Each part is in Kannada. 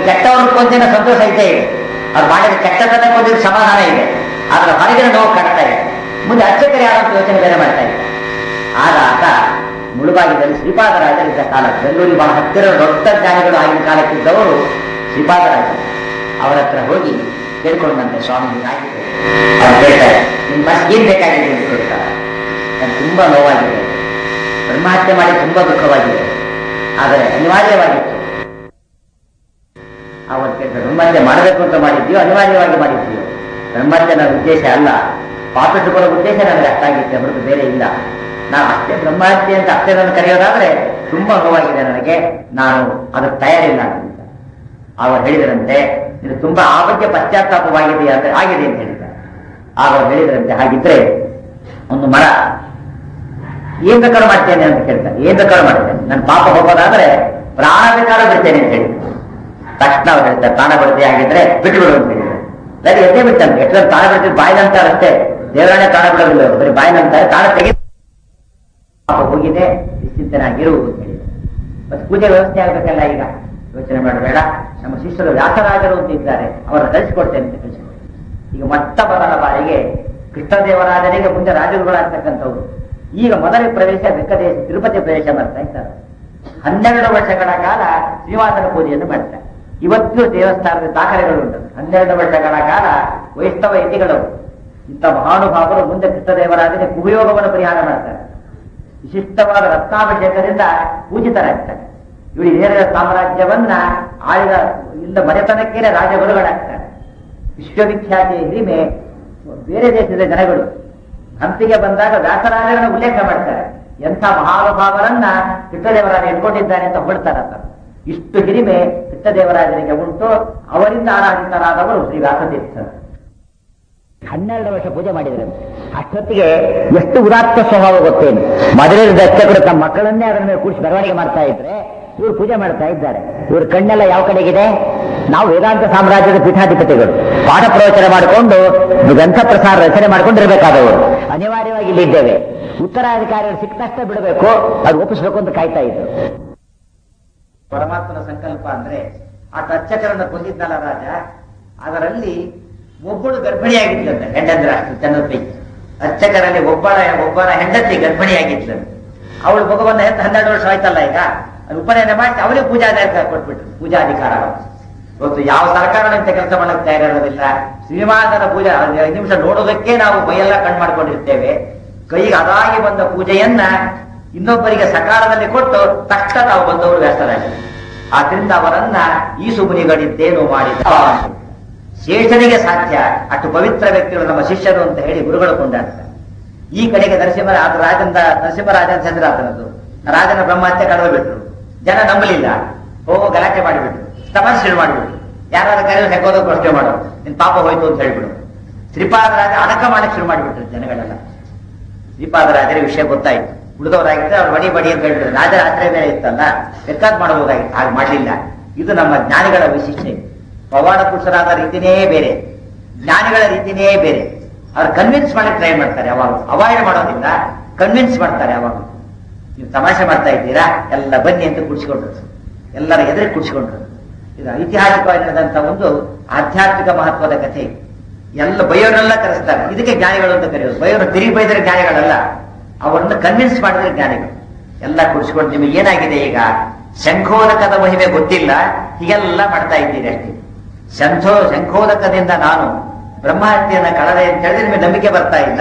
ಕೆಟ್ಟವ್ರನ್ನ ಕೊಂದಿನ ಸಂತೋಷ ಇದ್ದೇ ಇದೆ ಅವ್ರು ಮಾಡಿದ ಕೆಟ್ಟದನ್ನ ಕೊಂದಿದ ಸಮಾಧಾನ ಇದೆ ಆದ್ರೆ ಹೊರಗಿನ ನೋವು ಕಾಡ್ತಾ ಇದೆ ಮುಂದೆ ಅರ್ಚಕರು ಯಾರಂತ ಯೋಚನೆ ಬೇರೆ ಮಾಡ್ತಾ ಇದೆ ಆಗ ಆತ ಮುಳುಬಾಗಿದಲ್ಲಿ ಶ್ರೀಪಾದರಾಜರಿದ್ದ ಕಾಲ ಬೆಂಗಳೂರಿಗೆ ಬಹಳ ಹತ್ತಿರ ದೊಡ್ಡ ಜ್ಞಾನಿಗಳು ಆಗಿನ ಕಾಲಕ್ಕಿದ್ದವರು ಶ್ರೀಪಾದರಾಜ ಅವರ ಹತ್ರ ಹೋಗಿ ಕೇಳ್ಕೊಂಡಂತೆ ಸ್ವಾಮಿ ಹೀಗಾಗಿದೆ ಅವ್ರು ಹೇಳ್ತಾರೆ ನಿಮ್ಮ ಮನಸ್ಸಿಗೆ ಏನ್ ಬೇಕಾಗಿದೆ ಅಂತ ಕೇಳ್ತಾರೆ ನನಗೆ ತುಂಬಾ ನೋವಾಗಿದೆ ಬ್ರಹ್ಮಹತ್ಯೆ ಮಾಡಿ ತುಂಬಾ ದುಃಖವಾಗಿದೆ ಆದರೆ ಅನಿವಾರ್ಯವಾಗಿತ್ತು ಅವತ್ತು ಕೇಳ್ತಾರೆ ಬ್ರಹ್ಮಹತ್ಯೆ ಮಾಡಬೇಕು ಅಂತ ಮಾಡಿದ್ಯೋ ಅನಿವಾರ್ಯವಾಗಿ ಮಾಡಿದ್ಯೋ ಬ್ರಹ್ಮಹತ್ಯೆ ನನ್ನ ಉದ್ದೇಶ ಅಲ್ಲ ಪಾಪಿಟ್ಟುಕೊಳ್ಳೋ ಉದ್ದೇಶ ನನಗೆ ಅಷ್ಟಾಗಿತ್ತೆ ಹೊರತು ಬೇರೆ ಇಲ್ಲ ನಾನು ಅಷ್ಟೇ ಬ್ರಹ್ಮಹತ್ಯೆ ಅಂತ ಅಷ್ಟೇ ನನ್ನ ಕರೆಯೋದಾದ್ರೆ ತುಂಬಾ ನೋವಾಗಿದೆ ನನಗೆ ನಾನು ಅದಕ್ಕೆ ತಯಾರಿಲ್ಲ ಅಂತ ಅವರು ಹೇಳಿದರಂತೆ ಇದು ತುಂಬಾ ಆ ಬಗ್ಗೆ ಪಶ್ಚಾತ್ತಾಪವಾಗಿದೆ ಅಂತ ಆಗಿದೆ ಅಂತ ಹೇಳಿದ್ದಾರೆ ಆಗ ಅವ್ರು ಹೇಳಿದ್ರಂತೆ ಹಾಗಿದ್ರೆ ಒಂದು ಮರ ಏನ್ ಬೇಕಾದ್ರೂ ಮಾಡ್ತೇನೆ ಅಂತ ಕೇಳ್ತಾರೆ ಏನ್ ಬೇಕಾದ್ರೂ ಮಾಡ್ತೇನೆ ನನ್ನ ಪಾಪ ಹೋಗೋದಾದ್ರೆ ಪ್ರಾಣ ಬೇಕಾದ್ರೂ ಬಿಡ್ತೇನೆ ಅಂತ ಹೇಳಿ ತಕ್ಷಣ ಅವ್ರು ಹೇಳ್ತಾರೆ ಪ್ರಾಣ ಬಿಡ್ತೆ ಆಗಿದ್ರೆ ಬಿಟ್ಟುಬಿಡು ಅಂತ ಹೇಳಿದ್ದಾರೆ ಸರಿ ಎದ್ದೇ ಬಿಟ್ಟಂತೆ ಎಷ್ಟು ಪ್ರಾಣ ಬಿಡ್ತೀವಿ ಬಾಯಿನಂತಾರೆ ಅಷ್ಟೇ ದೇವರಾಣೆ ಪ್ರಾಣ ಬಿಡೋದಿಲ್ಲ ಅವ್ರು. ಬರೀ ಬಾಯಿನಂತಾರೆ ಪ್ರಾಣ ತೆಗೆ ಪಾಪ ಹೋಗಿದೆ ನಿಶ್ಚಿಂತನಾಗಿರು ಅಂತ ಹೇಳಿದ್ದಾರೆ ಮತ್ತೆ ಪೂಜೆ ವ್ಯವಸ್ಥೆ ಆಗ್ಬೇಕಲ್ಲ ಈಗ ಯೋಚನೆ ಮಾಡಬೇಡ ನಮ್ಮ ಶಿಷ್ಯರು ವ್ಯಾಸರಾಜರು ಅಂತ ಇದ್ದಾರೆ ಅವರನ್ನು ಕಳಿಸಿಕೊಡ್ತೇನೆ ಅಂತ ಕಳಿಸಿಕೊಡ್ತೇನೆ ಈಗ ಮೊಟ್ಟ ಮೊದಲ ಬಾರಿಗೆ ಕೃಷ್ಣದೇವರಾಜರಿಗೆ ಮುಂದೆ ರಾಜರುಗಳಾಗ್ತಕ್ಕಂಥವ್ರು ಈಗ ಮೊದಲ ಪ್ರವೇಶ ಬೆಕ್ಕದೇಶ ತಿರುಪತಿ ಪ್ರವೇಶ ಮಾಡ್ತಾ ಇದ್ದಾರೆ ಹನ್ನೆರಡು ವರ್ಷಗಳ ಕಾಲ ಶ್ರೀನಿವಾಸನ ಪೂಜೆಯನ್ನು ಮಾಡ್ತಾರೆ ಇವತ್ತು ದೇವಸ್ಥಾನದ ದಾಖಲೆಗಳು ಉಂಟು ಹನ್ನೆರಡು ವರ್ಷಗಳ ಕಾಲ ವೈಷ್ಣವ ಯತಿಗಳು ಇಂಥ ಮಹಾನುಭಾವರು ಮುಂದೆ ಕೃಷ್ಣದೇವರಾಜರಿಗೆ ಕುಪಯೋಗವನ್ನು ಪರಿಹಾರ ಮಾಡ್ತಾರೆ ವಿಶಿಷ್ಟವಾದ ರತ್ನಾಭಿಷೇಕದಿಂದ ಪೂಜಿತರಾಗ್ತಾರೆ ಇವರು ಹಿರಿಯರ ಸಾಮ್ರಾಜ್ಯವನ್ನ ಆಳಿದ ಇಲ್ಲ ಮನೆತನಕ್ಕೇನೆ ರಾಜಗುರುಗಳಾಗ್ತಾರೆ ವಿಶ್ವವಿಖ್ಯಾತಿ ಹಿರಿಮೆ ಬೇರೆ ದೇಶದ ಜನಗಳು ಹಂಪಿಗೆ ಬಂದಾಗ ವ್ಯಾಸರಾಜರನ್ನ ಉಲ್ಲೇಖ ಮಾಡ್ತಾರೆ ಎಂಥ ಮಹಾನುಭಾವರನ್ನ ಕೃಷ್ಣದೇವರಾಜ ಇಟ್ಕೊಂಡಿದ್ದಾನೆ ಅಂತ ಹೊಳ್ತಾರೆ ಅಂತ ಇಷ್ಟು ಹಿರಿಮೆ ಕೃಷ್ಣದೇವರಾಜನಿಗೆ ಉಂಟು ಅವರಿಂದ ಆರಾಧಿತರಾದವರು ಶ್ರೀ ವ್ಯಾಸತೀರ್ಥರು ಹನ್ನೆರಡು ವರ್ಷ ಪೂಜೆ ಮಾಡಿದ್ರು ಅಷ್ಟೊತ್ತಿಗೆ ಎಷ್ಟು ಉದಾತ್ತ ಸ್ವಭಾವ ಗೊತ್ತೇನು ಮೊದಲೇ ದರ್ಶಕರು ತಮ್ಮ ಮಕ್ಕಳನ್ನೇ ಅದರ ಮೇಲೆ ಕೂಡಿಸಿ ಮೆರವಣಿಗೆ ಮಾಡ್ತಾ ಇದ್ರೆ ಇವರು ಪೂಜೆ ಮಾಡ್ತಾ ಇದ್ದಾರೆ ಇವ್ರ ಕಣ್ಣೆಲ್ಲ ಯಾವ ಕಡೆಗಿದೆ ನಾವು ವೇದಾಂತ ಸಾಮ್ರಾಜ್ಯದ ಪೀಠಾಧಿಪತಿಗಳು ಪಾಠ ಪ್ರವಚನ ಮಾಡಿಕೊಂಡು ಗ್ರಂಥ ಪ್ರಸಾರ ರಚನೆ ಮಾಡ್ಕೊಂಡಿರ್ಬೇಕಾದವರು ಅನಿವಾರ್ಯವಾಗಿ ಇಲ್ಲಿದ್ದೇವೆ ಉತ್ತರಾಧಿಕಾರಿಗಳು ಸಿಕ್ಕಷ್ಟೇ ಬಿಡಬೇಕು ಅದು ಒಪ್ಪಿಸ್ಬೇಕು ಅಂತ ಕಾಯ್ತಾ ಇದ್ರು ಪರಮಾತ್ಮನ ಸಂಕಲ್ಪ ಅಂದ್ರೆ ಆ ತರ್ಚಕರನ್ನು ಕೊಂದಿದ್ದಲ್ಲ ರಾಜ ಅದರಲ್ಲಿ ಒಬ್ಬಳು ಗರ್ಭಿಣಿಯಾಗಿದ್ಲಂತೆ ಹೆಂಡಂದ್ರ ಜನರ ಪೈಕಿ ಅರ್ಚಕರಲ್ಲಿ ಒಬ್ಬಳ ಒಬ್ಬರ ಹೆಂಡತಿ ಗರ್ಭಿಣಿಯಾಗಿದ್ಲಂತೆ ಅವಳು ಮಗುವನ್ನ ಹೆತ್ತ ಹನ್ನೆರಡು ವರ್ಷ ಆಯ್ತಲ್ಲ ಈಗ ಅದು ಉಪನಯನ ಮಾಡಿ ಅವಳಿಗೆ ಪೂಜಾಧಿಕಾರ ಕೊಟ್ಬಿಟ್ರು ಪೂಜಾಧಿಕಾರ ಇವತ್ತು ಯಾವ ಸರ್ಕಾರ ಇಂಥ ಕೆಲಸ ಮಾಡಕ್ ತಯಾರಿರೋದಿಲ್ಲ ಶ್ರೀನಿವಾಸನ ಪೂಜೆ ಅದು ಐದು ನಿಮಿಷ ನೋಡೋದಕ್ಕೆ ನಾವು ಮೈಯೆಲ್ಲ ಕಣ್ ಮಾಡ್ಕೊಂಡಿರ್ತೇವೆ ಕೈಗೆ ಅದಾಗಿ ಬಂದ ಪೂಜೆಯನ್ನ ಇನ್ನೊಬ್ಬರಿಗೆ ಸಕಾಲದಲ್ಲಿ ಕೊಟ್ಟು ತಕ್ಷಣ ತಾವು ಬಂದವರು ವ್ಯಸ್ತರಾಗಿದ್ದಾರೆ ಆದ್ರಿಂದ ಅವರನ್ನ ಈ ಸುಮುನಿಗಳಿದ್ದೇನು ಮಾಡಿದ ಶೇಷನಿಗೆ ಸಾಧ್ಯ ಅಷ್ಟು ಪವಿತ್ರ ವ್ಯಕ್ತಿಗಳು ನಮ್ಮ ಶಿಷ್ಯರು ಅಂತ ಹೇಳಿ ಗುರುಗಳು ಕೊಂಡಾಡ್ತಾರೆ ಈ ಕಡೆಗೆ ನರಸಿಂಹ ಆತ ರಾಜಂದ ನರಸಿಂಹರಾಜನ ಚಂದ್ರಾತನದ್ದು ರಾಜನ ಬ್ರಹ್ಮಹತ್ಯೆ ಕಳೆದು ಬಿಟ್ರು ಜನ ನಂಬಲಿಲ್ಲ ಓ ಗಲಾಟೆ ಮಾಡಿಬಿಟ್ರು ತಮಾಷೆ ಶುರು ಮಾಡಿಬಿಟ್ರು ಯಾರಾದ್ರೂ ಕರೆದು ಹೆಕ್ಕೋದು ಪ್ರಶ್ನೆ ಮಾಡೋರು ನಿನ್ ಪಾಪ ಹೋಯ್ತು ಅಂತ ಹೇಳ್ಬಿಡು ಶ್ರೀಪಾದರಾಜ ಅಡಕ ಮಾಡಕ್ಕೆ ಶುರು ಮಾಡಿಬಿಟ್ರು ಜನಗಳೆಲ್ಲ ಶ್ರೀಪಾದರಾಜರ ವಿಷಯ ಗೊತ್ತಾಯ್ತು ಉಳಿದವರಾಗಿದ್ರೆ ಅವ್ರು ಬಡಿ ಬಡಿ ಅಂತ ಹೇಳ್ಬಿಟ್ರು ರಾಜರ ಆಶ್ರಯ ಬೇರೆ ಇತ್ತಲ್ಲ ಬೇಕಾದ್ ಮಾಡಬಹುದಾಗಿತ್ತು ಹಾಗೆ ಮಾಡಲಿಲ್ಲ ಇದು ನಮ್ಮ ಜ್ಞಾನಿಗಳ ವೈಶಿಷ್ಟ್ಯ ಪವಾಡ ಪುರುಷರಾದ ರೀತಿನೇ ಬೇರೆ ಜ್ಞಾನಿಗಳ ರೀತಿನೇ ಬೇರೆ ಅವ್ರು ಕನ್ವಿನ್ಸ್ ಮಾಡಕ್ಕೆ ಟ್ರೈ ಮಾಡ್ತಾರೆ ಯಾವಾಗ ಅವಾಯ್ಡ್ ಮಾಡೋದಿಲ್ಲ ಕನ್ವಿನ್ಸ್ ಮಾಡ್ತಾರೆ ಯಾವಾಗ ನೀವು ತಮಾಷೆ ಮಾಡ್ತಾ ಇದ್ದೀರಾ ಎಲ್ಲ ಬನ್ನಿ ಅಂತ ಕುಡಿಸ್ಕೊಂಡ್ರು ಎಲ್ಲರ ಎದುರಿಗೆ ಕುಡಿಸ್ಕೊಂಡ್ರು ಇದು ಐತಿಹಾಸಿಕವಾಗಿ ನಡೆದಂತ ಒಂದು ಆಧ್ಯಾತ್ಮಿಕ ಮಹತ್ವದ ಕಥೆ ಇದು. ಎಲ್ಲ ಬೈಯೋರೆಲ್ಲ ಕರೆಸ್ತಾರೆ ಇದಕ್ಕೆ ಜ್ಞಾನಿಗಳು ಅಂತ ಕರೆಯೋದು ಬೈಯೋರು ತಿರುಗಿ ಬೈದರೆ ಜ್ಞಾನಿಗಳಲ್ಲ ಅವರನ್ನು ಕನ್ವಿನ್ಸ್ ಮಾಡಿದ್ರೆ ಜ್ಞಾನಿಗಳು ಎಲ್ಲ ಕುಡಿಸ್ಕೊಂಡು ನಿಮಗೆ ಏನಾಗಿದೆ ಈಗ ಶಂಖೋದಕದ ಮಹಿಮೆ ಗೊತ್ತಿಲ್ಲ ಹೀಗೆಲ್ಲ ಮಾಡ್ತಾ ಇದ್ದೀರಿ ಅಷ್ಟೇ ಶಂಖೋ ಶಂಖೋದಕದಿಂದ ನಾನು ಬ್ರಹ್ಮಹತ್ಯೆಯನ್ನ ಕಳೆದೆ ಅಂತ ಹೇಳಿದ್ರೆ ನಿಮಗೆ ನಂಬಿಕೆ ಬರ್ತಾ ಇಲ್ಲ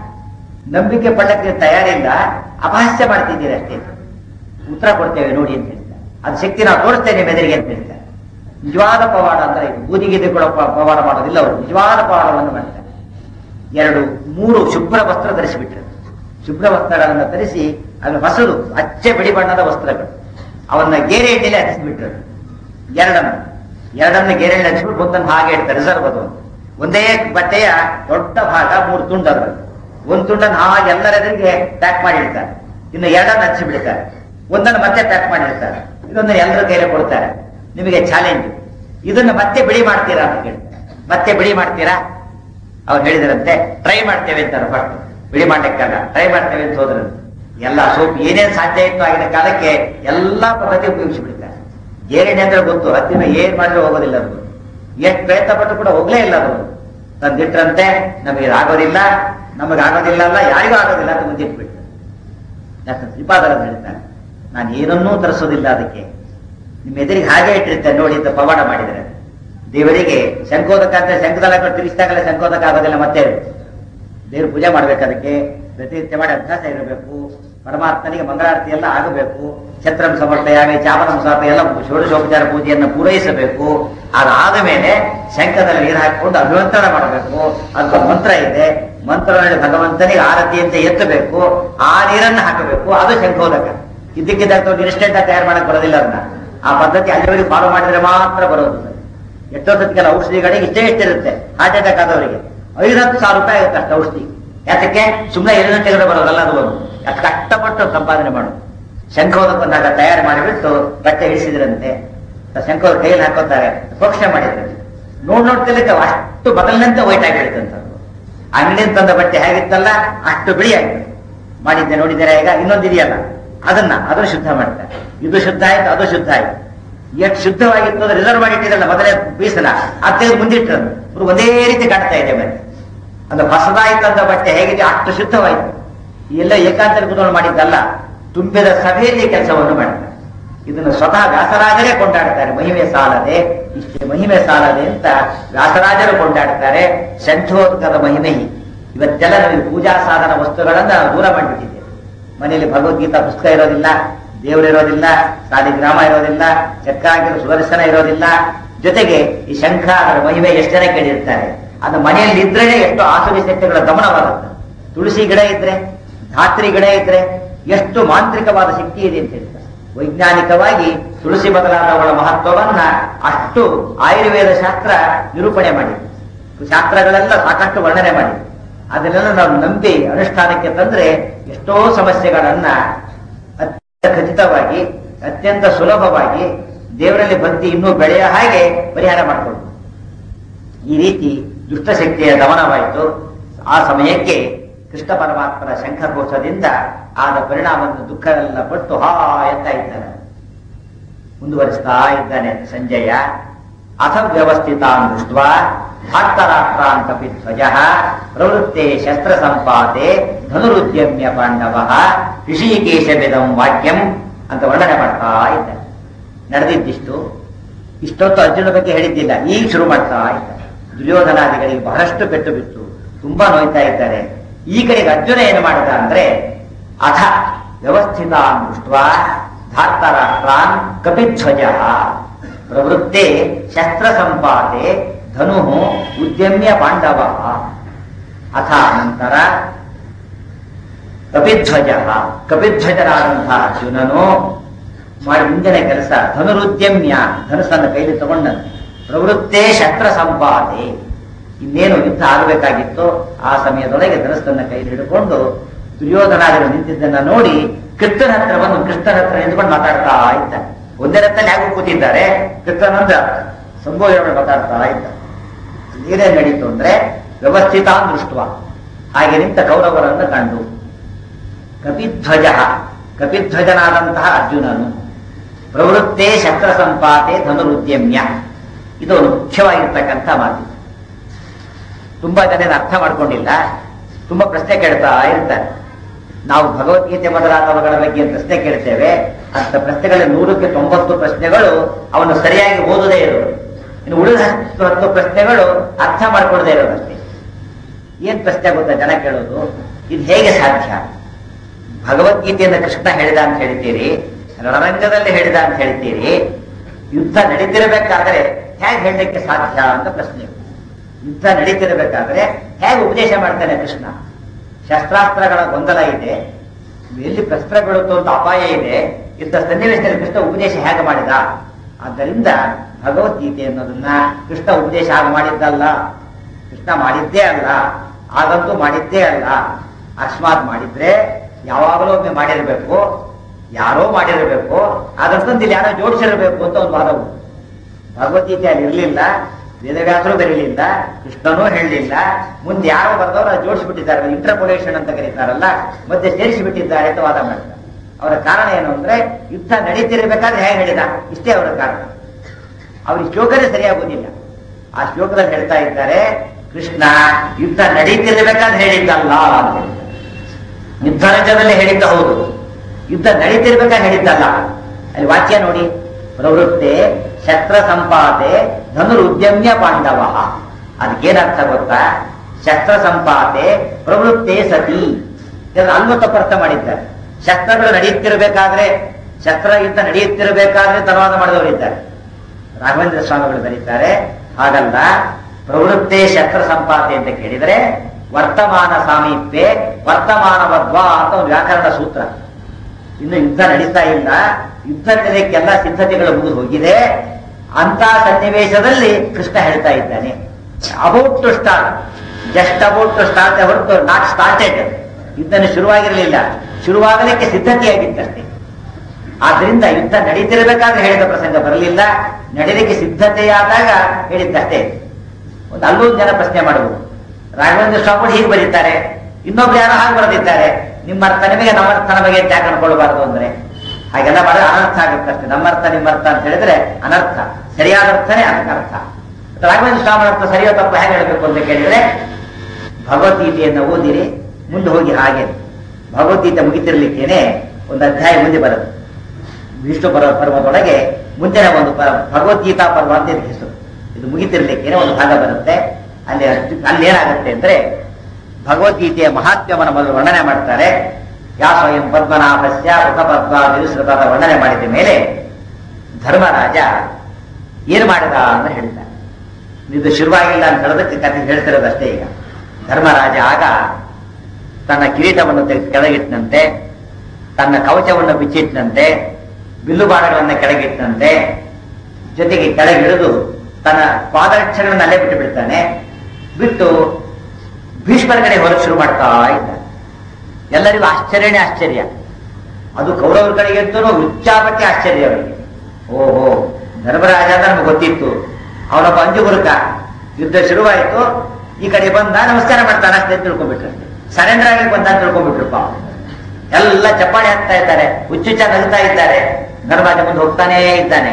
ನಂಬಿಕೆ ಪಡಕ್ಕೆ ತಯಾರಿಲ್ಲ ಅಪಹಾಸ್ಯ ಮಾಡ್ತಿದ್ದೀರಿ ಅಷ್ಟೇ ಉತ್ತರ ಕೊಡ್ತೇವೆ ನೋಡಿ ಅಂತ ಹೇಳ್ತಾರೆ ಅದು ಶಕ್ತಿ ನಾವು ತೋರಿಸ್ತೇನೆ ಮೆದರಿಗೆ ಅಂತ ಹೇಳ್ತಾರೆ ನಿಜವಾದ ಪವಾಡ ಅಂದ್ರೆ ಇದು ಬೂದಿಗಿದ್ದು ಕೂಡ ಪ- ಪವಾಡ ಮಾಡೋದಿಲ್ಲ ಅವರು ನಿಜವಾದ ಪವಾಡವನ್ನು ಮಾಡ್ತಾರೆ ಎರಡು ಮೂರು ಶುಭ್ರ ವಸ್ತ್ರ ಧರಿಸಿಬಿಟ್ರು ಶುಭ್ರ ವಸ್ತ್ರಗಳನ್ನು ಧರಿಸಿ ಅದು ಹೊಸದು ಅಚ್ಚೆ ಬಿಳಿ ಬಣ್ಣದ ವಸ್ತ್ರಗಳು ಅವನ್ನ ಗೇರೆ ಎಣ್ಣೆಲೆ ಹಚ್ಚಿಬಿಟ್ರು ಎರಡನ್ನು ಎರಡನ್ನು ಗೇರೆ ಎಣ್ಣೆ ಹಚ್ಚಿಬಿಟ್ಟು ಒಂದನ್ನು ಹಾಗೆ ಇಡ್ತಾರೆ ರಿಸರ್ವ್ ಅದು ಒಂದೇ ಬಟ್ಟೆಯ ದೊಡ್ಡ ಭಾಗ ಮೂರು ತುಂಡು ಅದರಲ್ಲಿ ಒಂದು ತುಂಡನ್ನು ಹಾಗೆ ಎಲ್ಲರ ಎದುರಿಗೆ ಪ್ಯಾಕ್ ಮಾಡಿ ಇಡ್ತಾರೆ ಇನ್ನು ಎರಡನ್ನು ಹಚ್ಚಿ ಬಿಡ್ತಾರೆ ಒಂದನ್ನು ಮತ್ತೆ ಪ್ಯಾಕ್ ಮಾಡಿ ಇಡ್ತಾರೆ ಇದೊಂದು ಎಲ್ಲರ ಕೈಯಲ್ಲಿ ಕೊಡ್ತಾರೆ ನಿಮಗೆ ಚಾಲೆಂಜ್ ಇದನ್ನು ಮತ್ತೆ ಬಿಳಿ ಮಾಡ್ತೀರಾ ಅಂತ ಕೇಳ್ತಾರೆ ಮತ್ತೆ ಬಿಳಿ ಮಾಡ್ತೀರಾ ಅವ್ರು ಹೇಳಿದ್ರಂತೆ ಟ್ರೈ ಮಾಡ್ತೇವೆ ಅಂತಾರೆ ಫಸ್ಟ್ ಬಿಳಿ ಮಾಡ್ಲಿಕ್ಕಲ್ಲ ಟ್ರೈ ಮಾಡ್ತೇವೆ ಅಂತ ಹೋದ್ರು ಎಲ್ಲ ಸೋಪ್ ಏನೇನ್ ಸಾಧ್ಯ ಇತ್ತು ಆಗಿನ ಕಾಲಕ್ಕೆ ಎಲ್ಲಾ ಪದ್ಧತಿ ಉಪಯೋಗಿಸಿ ಬಿಡ್ತಾರೆ ಜೇರಣಿ ಅಂದ್ರೆ ಗೊತ್ತು ಹತ್ತಿನ ಏನ್ ಮಾಡಿದ್ರೆ ಹೋಗೋದಿಲ್ಲ ಅದು ಎಷ್ಟು ಪ್ರಯತ್ನ ಪಟ್ಟು ಕೂಡ ಹೋಗ್ಲೇ ಇಲ್ಲ ಅದು ತಂದಿಟ್ರಂತೆ ನಮಗೆ ಆಗೋದಿಲ್ಲ ನಮಗೆ ಆಗೋದಿಲ್ಲ ಅಲ್ಲ ಯಾರಿಗೂ ಆಗೋದಿಲ್ಲ ಅಂತ ಮುಂದಿಟ್ಬಿಟ್ಟು ಡಾಕ್ಟರ್ ಶ್ರೀಪಾದರ ಹೇಳ್ತಾರೆ ನಾನು ಏನನ್ನೂ ತರಿಸೋದಿಲ್ಲ ಅದಕ್ಕೆ ನಿಮ್ಮ ಎದುರಿಗೆ ಹಾಗೆ ಇಟ್ಟಿರ್ತೇನೆ ನೋಡಿ ಅಂತ ಪವಾಡ ಮಾಡಿದರೆ ದೇವರಿಗೆ ಶಂಕೋದಕ ಅಂತ ಶಂಕದಲ್ಲ ತಿರುಗಿಸಿದಾಗಲೇ ಶಂಕೋದಕ ಆಗೋದಿಲ್ಲ ಮತ್ತೆ ದೇವ್ರ ಪೂಜೆ ಮಾಡ್ಬೇಕು ಅದಕ್ಕೆ ಪ್ರತಿನಿತ್ಯ ಮಾಡಿ ಅಭ್ಯಾಸ ಇರಬೇಕು ಪರಮಾತ್ಮನಿಗೆ ಮಂಗಳಾರತಿ ಎಲ್ಲ ಆಗಬೇಕು ಛತ್ರಂ ಸಮರ್ಪಯಾಮಿ ಚಾಮನ ಮುಸಾಪ ಎಲ್ಲ ಷೋಡಶೋಪಚಾರ ಪೂಜೆಯನ್ನು ಪೂರೈಸಬೇಕು ಅದಾದ ಮೇಲೆ ಶಂಖದಲ್ಲಿ ನೀರು ಹಾಕಿಕೊಂಡು ಅಭಿವಂತನ ಮಾಡಬೇಕು ಅದಕ್ಕೆ ಮಂತ್ರ ಇದೆ ಮಂತ್ರ ಹೇಳಿ ಭಗವಂತನಿಗೆ ಆರತಿ ಅಂತ ಎತ್ತಬೇಕು ಆ ನೀರನ್ನು ಹಾಕಬೇಕು ಅದು ಶಂಖೋದಕ ಇದ್ದಕ್ಕಿದ್ದಾಗ ಇನ್ಸ್ಟೆಂಟ್ ಆಗಿ ತಯಾರು ಮಾಡಕ್ ಬರೋದಿಲ್ಲ ಅದನ್ನ ಆ ಪದ್ಧತಿ ಅಲ್ಲಿವರೆಗೆ ಫಾಲೋ ಮಾಡಿದ್ರೆ ಮಾತ್ರ ಬರೋದು ಎಷ್ಟೋ ಸತಿಗೆಲ್ಲ ಔಷಧಿಗಳಿಗೆ ಇಷ್ಟೇ ಇಷ್ಟಿರುತ್ತೆ ಹಾರ್ಟ್ ಅಟ್ಯಾಕ್ ಆದವರಿಗೆ ಐದು ಹತ್ತು ಸಾವಿರ ರೂಪಾಯಿ ಆಗುತ್ತೆ ಅಷ್ಟು ಔಷಧಿ ಯಾತಕ್ಕೆ ಸುಮ್ಮನೆ ಎರಡು ಗಂಟೆಗಳು ಬರೋದಲ್ಲ ಅದು ಒಂದು ಅಷ್ಟು ಕಷ್ಟಪಟ್ಟು ಸಂಪಾದನೆ ಮಾಡು ಶಂಖೋದಕ್ಕೊಂದಾಗ ತಯಾರು ಮಾಡಿಬಿಟ್ಟು ಬಟ್ಟೆ ಇಳಿಸಿದ್ರಂತೆ ಶಂಖೋದ ಕೈಯಲ್ಲಿ ಹಾಕೋತಾರೆ ಪ್ರೋಕ್ಷಣೆ ಮಾಡಿದ್ರೆ ನೋಡ್ ನೋಡ್ತಿಲ್ಲಕ್ಕೆ ಅಷ್ಟು ಬದಲಿನಂತೆ ವೈಟ್ ಆಗಿಬಿಡುತ್ತಂತ ಅಂಗಡಿಯಿಂದ ತಂದ ಬಟ್ಟೆ ಹೇಗಿತ್ತಲ್ಲ ಅಷ್ಟು ಬಿಳಿ ಆಗಿದೆ ಮಾಡಿದ್ದೆ ನೋಡಿದ್ದೀರಾ ಈಗ ಇನ್ನೊಂದು ಇದೆಯಲ್ಲ ಅದನ್ನ ಅದನ್ನು ಶುದ್ಧ ಮಾಡ್ತಾರೆ ಇದು ಶುದ್ಧ ಆಯ್ತು ಅದು ಶುದ್ಧ ಆಯ್ತು ಎಷ್ಟು ಶುದ್ಧವಾಗಿತ್ತು ಅದು ರಿಸರ್ವ್ ಮಾಡಿ ಇಟ್ಟಿದ್ರಲ್ಲ ಮೊದಲೇ ಬೀಸಲ ಅದು ತೆಗೆದು ಮುಂದಿಟ್ಟರು ಅದು ಒಂದೇ ರೀತಿ ಕಾಣ್ತಾ ಇದೆ ಮತ್ತೆ ಅದು ಹೊಸದಾಯ್ತಂದ ಬಟ್ಟೆ ಹೇಗಿದೆ ಅಷ್ಟು ಶುದ್ಧವಾಯಿತು ಎಲ್ಲ ಏಕಾಂತರ ಕುತ್ಕೊಂಡು ಮಾಡಿದ್ದಲ್ಲ ತುಂಬಿದ ಸಭೆಯಲ್ಲಿ ಕೆಲಸವನ್ನು ಮಾಡ್ತಾರೆ ಇದನ್ನು ಸ್ವತಃ ವ್ಯಾಸರಾಜರೇ ಕೊಂಡಾಡ್ತಾರೆ ಮಹಿಮೆ ಸಾಲದೆ ಇಷ್ಟೇ ಮಹಿಮೆ ಸಾಲದೆ ಅಂತ ವ್ಯಾಸರಾಜರು ಕೊಂಡಾಡ್ತಾರೆ ಶಂಖೋದಕದ ಮಹಿಮೆ ಹೀಗೆ. ಇವತ್ತೆಲ್ಲ ನಮಗೆ ಪೂಜಾ ಸಾಧನ ವಸ್ತುಗಳನ್ನ ನಾವು ದೂರ ಮಾಡಿಬಿಟ್ಟಿದ್ದೇವೆ ಮನೆಯಲ್ಲಿ ಭಗವದ್ಗೀತಾ ಪುಸ್ತಕ ಇರೋದಿಲ್ಲ ದೇವರು ಇರೋದಿಲ್ಲ ಸಾಲಿಗ್ರಾಮ ಇರೋದಿಲ್ಲ ಚಕ್ರಾಗಿರೋ ಸುದರ್ಶನ ಇರೋದಿಲ್ಲ ಜೊತೆಗೆ ಈ ಶಂಖ ಅದರ ಮಹಿಮೆ ಎಷ್ಟು ಜನ ಕೇಳಿರ್ತಾರೆ ಅದು ಮನೆಯಲ್ಲಿ ಇದ್ರೇನೆ ಎಷ್ಟು ಆಸುರಿ ಶಕ್ತಿಗಳ ಗಮನವಾಗುತ್ತೆ ತುಳಸಿ ಗಿಡ ಇದ್ರೆ ಧಾತ್ರಿ ಗಿಡ ಇದ್ರೆ ಎಷ್ಟು ಮಾಂತ್ರಿಕವಾದ ಶಕ್ತಿ ಇದೆ ಅಂತ ಹೇಳ್ತಾರೆ ವೈಜ್ಞಾನಿಕವಾಗಿ ತುಳಸಿ ಬದಲಾದವುಗಳ ಮಹತ್ವವನ್ನ ಅಷ್ಟು ಆಯುರ್ವೇದ ಶಾಸ್ತ್ರ ನಿರೂಪಣೆ ಮಾಡಿದೆ ಶಾಸ್ತ್ರಗಳೆಲ್ಲ ಸಾಕಷ್ಟು ವರ್ಣನೆ ಮಾಡಿದೆ ಅದನ್ನೆಲ್ಲ ನಾವು ನಂಬಿ ಅನುಷ್ಠಾನಕ್ಕೆ ತಂದ್ರೆ ಎಷ್ಟೋ ಸಮಸ್ಯೆಗಳನ್ನ ಅತ್ಯಂತ ಖಚಿತವಾಗಿ ಅತ್ಯಂತ ಸುಲಭವಾಗಿ ದೇವರಲ್ಲಿ ಭಕ್ತಿ ಇನ್ನೂ ಬೆಳೆಯ ಹಾಗೆ ಪರಿಹಾರ ಮಾಡಿಕೊಳ್ಳುವುದು ಈ ರೀತಿ ದುಷ್ಟಶಕ್ತಿಯ ದಮನವಾಯಿತು ಆ ಸಮಯಕ್ಕೆ ಕೃಷ್ಣ ಪರಮಾತ್ಮನ ಶಂಖಘೋಷದಿಂದ ಆದ ಪರಿಣಾಮವನ್ನು ದುಃಖವೆಲ್ಲ ಪಟ್ಟು ಹಾ ಎತ್ತಾ ಇದ್ದಾನೆ ಮುಂದುವರಿಸ್ತಾ ಇದ್ದಾನೆ ಸಂಜಯ ಅಥ ವ್ಯವಸ್ಥಿತಾನ್ ದೃಷ್ಟ ಭಾರತರಾಷ್ಟ್ರಾನ್ ಕಪಿ ಧ್ವಜ ಪ್ರವೃತ್ತೆ ಶಸ್ತ್ರ ಸಂಪಾತೆ ಧನುರುದ್ಯಮ್ಯ ಪಾಂಡವ ಋಷಿಕೇಶವಿದಂ ವಾಕ್ಯಂ ಅಂತ ವರ್ಣನೆ ಮಾಡ್ತಾ ಇದ್ದಾನೆ ನಡೆದಿದ್ದಿಷ್ಟು ಇಷ್ಟೊತ್ತು ಅರ್ಜುನ ಬಗ್ಗೆ ಹೇಳಿದ್ದಿಲ್ಲ ಈಗ ಶುರು ಮಾಡ್ತಾ ಇದ್ದಾರೆ ದುರ್ಯೋಧನಾದಿಗಳಿಗೆ ಬಹಳಷ್ಟು ಪೆಟ್ಟು ಬಿತ್ತು ತುಂಬಾ ನೋಯ್ತಾ ಇದ್ದಾರೆ ಈ ಕಡೆಗೆ ಅರ್ಜುನ ಏನು ಮಾಡಿದ ಅಂದ್ರೆ ಅಥ ವ್ಯವಸ್ಥಿತ ದೃಷ್ಟ ಧಾರ್ತರಾಷ್ಟ್ರಾನ್ ಕಪಿಧ್ವಜ ಪ್ರವೃತ್ತೆ ಶಸ್ತ್ರ ಸಂಪಾತೆ ಧನು ಉದ್ಯಮ್ಯ ಪಾಂಡವ ಅಥ ನಂತರ ಕಪಿಧ್ವಜ ಕಪಿಧ್ವಜರಾದಂತಹ ಅರ್ಜುನನು ಮಾಡಿ ಮುಂದಿನ ಕೆಲಸ ಧನುರುದ್ಯಮ್ಯ ಧನುಸನ್ನು ಕೈಲಿ ತಗೊಂಡಂತೆ ಪ್ರವೃತ್ತೇ ಶಸ್ತ್ರ ಸಂಪಾದೆ ಇನ್ನೇನು ಯುದ್ಧ ಆಗಬೇಕಾಗಿತ್ತು ಆ ಸಮಯದೊಳಗೆ ಧನಸ್ಸನ್ನ ಕೈಲಿ ಹಿಡ್ಕೊಂಡು ದುರ್ಯೋಧನಾದರು ನಿಂತಿದ್ದನ್ನ ನೋಡಿ ಕೃಷ್ಣನ ಹತ್ರ ಬಂದು ಕೃಷ್ಣನ ಹತ್ರ ನಿಂತ್ಕೊಂಡು ಮಾತಾಡ್ತಾ ಇದ್ದಾನೆ ಒಂದೇ ರಥದಲ್ಲಿ ಹೇಗೂ ಕೂತಿದ್ದಾರೆ ಕೃಷ್ಣನಂದ ಸಂಬೋಧನೆ ಮಾತಾಡ್ತಾ ಇದ್ದ ಏನೇ ನಡೀತು ಅಂದ್ರೆ ವ್ಯವಸ್ಥಿತ ದೃಷ್ಟ ಹಾಗೆ ನಿಂತ ಕೌರವರನ್ನು ಕಂಡು ಕಪಿಧ್ವಜ ಕಪಿಧ್ವಜನಾದಂತಹ ಅರ್ಜುನನು ಪ್ರವೃತ್ತೇ ಶಸ್ತ್ರ ಸಂಪಾತೆ ಧನುರುದ್ಯಮ್ಯ ಇದು ಒಂದು ಮುಖ್ಯವಾಗಿರ್ತಕ್ಕಂಥ ಮಾತು ತುಂಬಾ ಜನ ಇದನ್ನ ಅರ್ಥ ಮಾಡ್ಕೊಂಡಿಲ್ಲ ತುಂಬಾ ಪ್ರಶ್ನೆ ಕೇಳ್ತಾ ಇರ್ತಾರೆ ನಾವು ಭಗವದ್ಗೀತೆ ಮೊದಲಾದವುಗಳ ಬಗ್ಗೆ ಪ್ರಶ್ನೆ ಕೇಳ್ತೇವೆ ಅಂತ ಪ್ರಶ್ನೆಗಳ ನೂರಕ್ಕೆ ತೊಂಬತ್ತು ಪ್ರಶ್ನೆಗಳು ಅವನು ಸರಿಯಾಗಿ ಓದದೇ ಇರೋದು ಇನ್ನು ಉಳಿದ ಹತ್ತು ಹತ್ತು ಪ್ರಶ್ನೆಗಳು ಅರ್ಥ ಮಾಡ್ಕೊಳ್ಳದೆ ಇರೋದಷ್ಟೇ ಏನ್ ಪ್ರಶ್ನೆ ಗೊತ್ತಾ ಜನ ಕೇಳೋದು ಇದು ಹೇಗೆ ಸಾಧ್ಯ ಭಗವದ್ಗೀತೆಯನ್ನು ಕೃಷ್ಣ ಹೇಳಿದ ಅಂತ ಹೇಳ್ತೀರಿ ರಣರಂಗದಲ್ಲಿ ಹೇಳಿದ ಅಂತ ಹೇಳ್ತೀರಿ ಯುದ್ಧ ನಡೀತಿರಬೇಕಾದ್ರೆ ಹೇಗೆ ಹೇಳಲಿಕ್ಕೆ ಸಾಧ್ಯ ಅಂತ ಪ್ರಶ್ನೆ ಯುದ್ಧ ನಡೀತಿರಬೇಕಾದ್ರೆ ಹೇಗೆ ಉಪದೇಶ ಮಾಡ್ತಾನೆ ಕೃಷ್ಣ ಶಸ್ತ್ರಾಸ್ತ್ರಗಳ ಗೊಂದಲ ಇದೆ ಎಲ್ಲಿ ಪ್ರಶ್ನೆ ಬೀಳುತ್ತೋ ಅಂತ ಅಪಾಯ ಇದೆ ಇಂಥ ಸನ್ನಿವೇಶದಲ್ಲಿ ಕೃಷ್ಣ ಉಪದೇಶ ಹೇಗೆ ಮಾಡಿದ ಆದ್ದರಿಂದ ಭಗವದ್ಗೀತೆ ಅನ್ನೋದನ್ನ ಕೃಷ್ಣ ಉಪದೇಶ ಹಾಗೆ ಮಾಡಿದ್ದಲ್ಲ ಕೃಷ್ಣ ಮಾಡಿದ್ದೇ ಅಲ್ಲ ಆಗಂತೂ ಮಾಡಿದ್ದೇ ಅಲ್ಲ ಅಕಸ್ಮಾತ್ ಮಾಡಿದ್ರೆ ಯಾವಾಗಲೂ ಒಮ್ಮೆ ಮಾಡಿರಬೇಕು ಯಾರೋ ಮಾಡಿರಬೇಕು ಅದಕ್ಕಂತ ಇಲ್ಲಿ ಯಾರೋ ಜೋಡಿಸಿರಬೇಕು ಅಂತ ಒಂದು ವಾದ ಉಂಟು ಭಗವದ್ಗೀತೆ ಅಲ್ಲಿ ಇರಲಿಲ್ಲ ವೇದವ್ಯಾಸರು ಬರೀಲಿಲ್ಲ ಕೃಷ್ಣನೂ ಹೇಳಲಿಲ್ಲ ಮುಂದೆ ಯಾರೋ ಬರ್ದವರು ಅದು ಜೋಡಿಸಿಬಿಟ್ಟಿದ್ದಾರೆ ಇಂಟರ್ಪೊಲೇಷನ್ ಅಂತ ಕರೀತಾರಲ್ಲ ಮತ್ತೆ ಸೇರಿಸಿಬಿಟ್ಟಿದ್ದಾರೆ ಅಂತ ವಾದ ಮಾಡ್ತಾರೆ ಅವರ ಕಾರಣ ಏನು ಅಂದ್ರೆ ಯುದ್ಧ ನಡೀತಿರ್ಬೇಕಾದ್ರೆ ಹೇಗೆ ಹೇಳಿದ ಇಷ್ಟೇ ಅವರ ಕಾರಣ ಅವ್ರಿಗೆ ಶ್ಲೋಕನೇ ಸರಿಯಾಗುವುದಿಲ್ಲ ಆ ಶ್ಲೋಕದಲ್ಲಿ ಹೇಳ್ತಾ ಇದ್ದಾರೆ ಕೃಷ್ಣ ಯುದ್ಧ ನಡೀತಿರ್ಬೇಕಾದ್ರೆ ಹೇಳಿದ್ದಲ್ಲ ಅಂತ ಹೇಳ್ತಾರೆ. ಯುದ್ಧ ರಂಗದಲ್ಲೇ ಹೇಳಿದ್ದ ಹೌದು ಯುದ್ಧ ನಡೀತಿರ್ಬೇಕಾದ್ರೆ ಹೇಳಿದ್ದಲ್ಲ ಅಲ್ಲಿ ವಾಕ್ಯ ನೋಡಿ ಪ್ರವೃತ್ತೆ ಶಸ್ತ್ರ ಸಂಪಾತೆ ಧನುರುದ್ಯಮ್ಯ ಪಾಂಡವ ಅದಕ್ಕೇನರ್ಥ ಗೊತ್ತಾ ಶಸ್ತ್ರ ಸಂಪಾತೆ ಪ್ರವೃತ್ತೆ ಸತಿ ಇದನ್ನು ಅಲ್ವ ತಪ್ಪರ್ಥ ಮಾಡಿದ್ದಾರೆ ಶಸ್ತ್ರಗಳು ನಡೆಯುತ್ತಿರಬೇಕಾದ್ರೆ ಶಸ್ತ್ರ ಯುದ್ಧ ನಡೆಯುತ್ತಿರಬೇಕಾದ್ರೆ ತರವಾದ ಮಾಡಿದವರಿದ್ದಾರೆ ರಾಘವೇಂದ್ರ ಸ್ವಾಮಿಗಳು ಬರೀತಾರೆ ಹಾಗಲ್ಲ ಪ್ರವೃತ್ತೆ ಶಸ್ತ್ರ ಸಂಪಾತೆ ಅಂತ ಕೇಳಿದರೆ ವರ್ತಮಾನ ಸಾಮೀಪ್ಯ ವರ್ತಮಾನವದ್ವಾ ಅಂತ ಒಂದು ವ್ಯಾಕರಣ ಸೂತ್ರ ಇನ್ನು ಯುದ್ಧ ನಡೀತಾ ಇಲ್ಲ ಯುದ್ಧ ನೆಲೆಕ್ಕೆಲ್ಲ ಸಿದ್ಧತೆಗಳು ಮುಗಿದು ಹೋಗಿದೆ ಅಂತ ಸನ್ನಿವೇಶದಲ್ಲಿ ಕೃಷ್ಣ ಹೇಳ್ತಾ ಇದ್ದಾನೆ about to start just about to start ಹೊರತು ನಾಟ್ ಸ್ಟಾರ್ಟೆಡ್ ಯುದ್ಧನ ಶುರುವಾಗಿರಲಿಲ್ಲ ಶುರುವಾಗಲಿಕ್ಕೆ ಸಿದ್ಧತೆಯಾಗಿತ್ತಷ್ಟೇ ಆದ್ರಿಂದ ಯುದ್ಧ ನಡೀತಿರಬೇಕಾದ್ರೆ ಹೇಳಿದ ಪ್ರಸಂಗ ಬರಲಿಲ್ಲ ನಡೀಲಿಕ್ಕೆ ಸಿದ್ಧತೆಯಾದಾಗ ಹೇಳಿದ್ದಷ್ಟೇ ಒಂದು ಅಲ್ಲೊಂದು ಜನ ಪ್ರಶ್ನೆ ಮಾಡಬಹುದು ರಾಘವೇಂದ್ರ ಸ್ವಾಮಿಗಳು ಹೀಗೆ ಬರೀತಾರೆ ಇನ್ನೊಬ್ರು ಯಾರೋ ಹಾಗೆ ಬರೆದಿದ್ದಾರೆ ನಿಮ್ಮ ಅರ್ಥ ನಿಮಗೆ ನಮ್ಮ ಅರ್ಥ ನಮಗೆ ಅಂತ ಯಾಕೆ ಅನ್ಕೊಳ್ಬಾರ್ದು ಅಂದ್ರೆ ಹಾಗೆಲ್ಲ ಮಾಡಿದ್ರೆ ಅನರ್ಥ ಆಗುತ್ತಷ್ಟೇ ನಮ್ಮ ಅರ್ಥ ನಿಮ್ಮ ಅರ್ಥ ಅಂತ ಹೇಳಿದ್ರೆ ಅನರ್ಥ ಸರಿಯಾದ ಅರ್ಥನೇ ಅನರ್ಥ ರಾಘವೇಂದ್ರ ಸ್ವಾಮಿ ಅರ್ಥ ಸರಿಯೋ ತಪ್ಪ ಹೇಗೆ ಹೇಳಬೇಕು ಅಂತ ಕೇಳಿದ್ರೆ ಭಗವದ್ಗೀತೆಯನ್ನು ಓದಿರಿ ಮುಂದೆ ಹೋಗಿ ಹಾಗೆ ಭಗವದ್ಗೀತೆ ಮುಗಿತಿರ್ಲಿಕ್ಕೇನೆ ಒಂದು ಅಧ್ಯಾಯ ಮುಂದೆ ಬರುತ್ತೆ ವಿಷ್ಣು ಪರ್ವ ಪರ್ವದೊಳಗೆ ಮುಂದಿನ ಒಂದು ಪ- ಭಗವದ್ಗೀತಾ ಪರ್ವ ಅಂತ ಇದಕ್ಕೆ ಹೆಸರು ಇದು ಮುಗಿತಿರ್ಲಿಕ್ಕೇನೆ ಒಂದು ಭಾಗ ಬರುತ್ತೆ ಅಲ್ಲಿ ಅಷ್ಟು- ಅಲ್ಲಿ ಏನಾಗುತ್ತೆ ಅಂದ್ರೆ ಭಗವದ್ಗೀತೆಯ ಮಹಾತ್ಮ್ಯವನ್ನು ಮೊದಲು ವರ್ಣನೆ ಮಾಡ್ತಾರೆ ಯಾ ಸ್ವಯಂ ಪದ್ಮನಾಭಸ್ಯ ಮುಖಪದ್ಮ ವಿರುಸೃತದ ವರ್ಣನೆ ಮಾಡಿದ ಮೇಲೆ ಧರ್ಮರಾಜ ಏನು ಮಾಡಿದ ಅಂತ ಹೇಳ್ತಾರೆ ಇದು ಶುರುವಾಗಿಲ್ಲ ಅಂತ ಹೇಳೋದಕ್ಕೆ ಕಥೆ ಹೇಳ್ತಿರೋದಷ್ಟೇ ಈಗ ಧರ್ಮರಾಜ ಆಗ ತನ್ನ ಕಿರೀಟವನ್ನು ತೆಗೆದು ಕೆಳಗಿಟ್ಟನಂತೆ ತನ್ನ ಕವಚವನ್ನು ಬಿಚ್ಚಿಟ್ಟನಂತೆ ಬಿಲ್ಲುಬಾಣಗಳನ್ನು ಕೆಳಗಿಟ್ಟನಂತೆ ಜೊತೆಗೆ ಕೆಳಗಿಳಿದು ತನ್ನ ಪಾದರಕ್ಷೆಗಳನ್ನು ಅಲ್ಲೇ ಬಿಟ್ಟು ಬಿಡ್ತಾನೆ ಬಿಟ್ಟು ಭೀಷ್ಮರ ಕಡೆ ಹೊರಗೆ ಶುರು ಮಾಡ್ತಾ ಇದ್ದಾನೆ ಎಲ್ಲರಿಗೂ ಆಶ್ಚರ್ಯನೇ ಆಶ್ಚರ್ಯ ಅದು ಕೌರವರ ಕಡೆಗೆ ಅಂತೂ ಉಚ್ಚಾಪಟ್ಟಿ ಆಶ್ಚರ್ಯ ಅವರಿಗೆ ಓಹೋ ಧರ್ಮರಾಜ ಅಂತ ನಮ್ಗೆ ಗೊತ್ತಿತ್ತು ಅವನೊಬ್ಬ ಅಂಜುಗುರುಕ ಯುದ್ಧ ಶುರುವಾಯಿತು ಈ ಕಡೆ ಬಂದ ನಮಸ್ಕಾರ ಮಾಡ್ತಾನೆ ಅಷ್ಟೇ ತಿಳ್ಕೊಂಡ್ಬಿಟ್ರು ಸರೆಂಡರ್ ಆಗಿ ಬಂದ ಅಂತ ತಿಳ್ಕೊಂಡ್ಬಿಟ್ರು ಪಾಪ ಎಲ್ಲ ಚಪ್ಪಾಳೆ ಹಾಕ್ತಾ ಇದ್ದಾರೆ ಹುಚ್ಚುಚ್ಚ ನಗುತ್ತಾ ಇದ್ದಾರೆ ಧರ್ಮರಾಜ ಮುಂದೆ ಹೋಗ್ತಾನೇ ಇದ್ದಾನೆ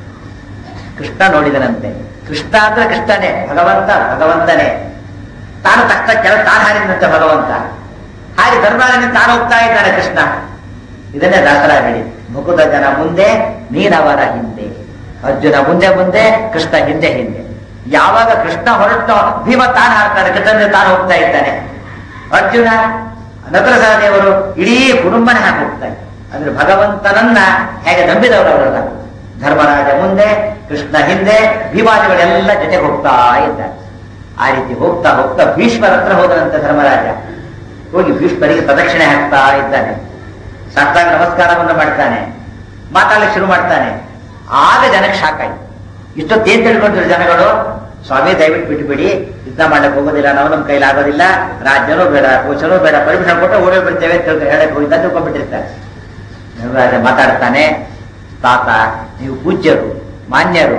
ಕೃಷ್ಣ ನೋಡಿದನಂತೆ ಕೃಷ್ಣ ಅಂದ್ರೆ ಕೃಷ್ಣನೇ ಭಗವಂತ ಭಗವಂತನೇ ತಾನು ತಕ್ಕ ಕೆಳ ತಾನು ಹಾರಿದಂತೆ ಭಗವಂತ ಹಾಗೆ ಧರ್ಮರಾಜನ ತಾನು ಹೋಗ್ತಾ ಇದ್ದಾನೆ ಕೃಷ್ಣ ಇದನ್ನೇ ದಾಸರ ಹೇಳಿ ಮುಕುದ ಜನ ಮುಂದೆ ನೀನವರ ಹಿಂದೆ ಅರ್ಜುನ ಮುಂದೆ ಮುಂದೆ ಕೃಷ್ಣ ಹಿಂದೆ ಹಿಂದೆ ಯಾವಾಗ ಕೃಷ್ಣ ಹೊರಟೋ ಭೀಮ ತಾನು ಹಾರ್ತಾನೆ ಕೃಷ್ಣನೇ ತಾನು ಹೋಗ್ತಾ ಇದ್ದಾನೆ ಅರ್ಜುನ ನಕಲ ಸಹದೇವರು ಇಡೀ ಕುಟುಂಬನೇ ಹಾಕಿ ಹೋಗ್ತಾರೆ ಅಂದ್ರೆ ಭಗವಂತನನ್ನ ಹೇಗೆ ನಂಬಿದವರು ಅವರೆಲ್ಲ ಧರ್ಮರಾಜ ಮುಂದೆ ಕೃಷ್ಣ ಹಿಂದೆ ಭೀಮಾದಿಗಳೆಲ್ಲ ಜೊತೆಗೆ ಹೋಗ್ತಾ ಇದ್ದಾರೆ ಆ ರೀತಿ ಹೋಗ್ತಾ ಹೋಗ್ತಾ ಭೀಷ್ಮರ ಹತ್ರ ಹೋದನಂತೆ ಧರ್ಮರಾಜ ಹೋಗಿ ಭೀಷ್ಮರಿಗೆ ಪ್ರದಕ್ಷಿಣೆ ಹಾಕ್ತಾ ಇದ್ದಾನೆ ಸಾಷ್ಟಾಂಗ ನಮಸ್ಕಾರವನ್ನು ಮಾಡ್ತಾನೆ ಮಾತಾಡಲಿಕ್ಕೆ ಶುರು ಮಾಡ್ತಾನೆ ಆಗ ಜನಕ್ಕೆ ಶಾಕ್ ಆಯ್ತು ಇಷ್ಟೊತ್ತೇನ್ ತಿಳ್ಕೊಂಡ್ರು ಜನಗಳು ಸ್ವಾಮಿ ದಯವಿಟ್ಟು ಬಿಟ್ಟುಬಿಡಿ ಯುದ್ಧ ಮಾಡಕ್ಕೆ ಹೋಗೋದಿಲ್ಲ ನಾವು ನಮ್ಮ ಕೈಲಾಗೋದಿಲ್ಲ ರಾಜ್ಯನೂ ಬೇಡ ಕೋಚನೂ ಬೇಡ ಪರ್ಮಿಷನ್ ಕೊಟ್ಟು ಓಡೇ ಬಿಡ್ತೇವೆ ಅಂತ ತಿಳ್ಕೊ- ಹೇಳಕ್ ಹೋಗಿದ್ದ ತಿಳ್ಕೊಂಡ್ಬಿಟ್ಟಿರ್ತಾರೆ ಧರ್ಮರಾಜ ಮಾತಾಡ್ತಾನೆ ತಾತ ನೀವು ಪೂಜ್ಯರು ಮಾನ್ಯರು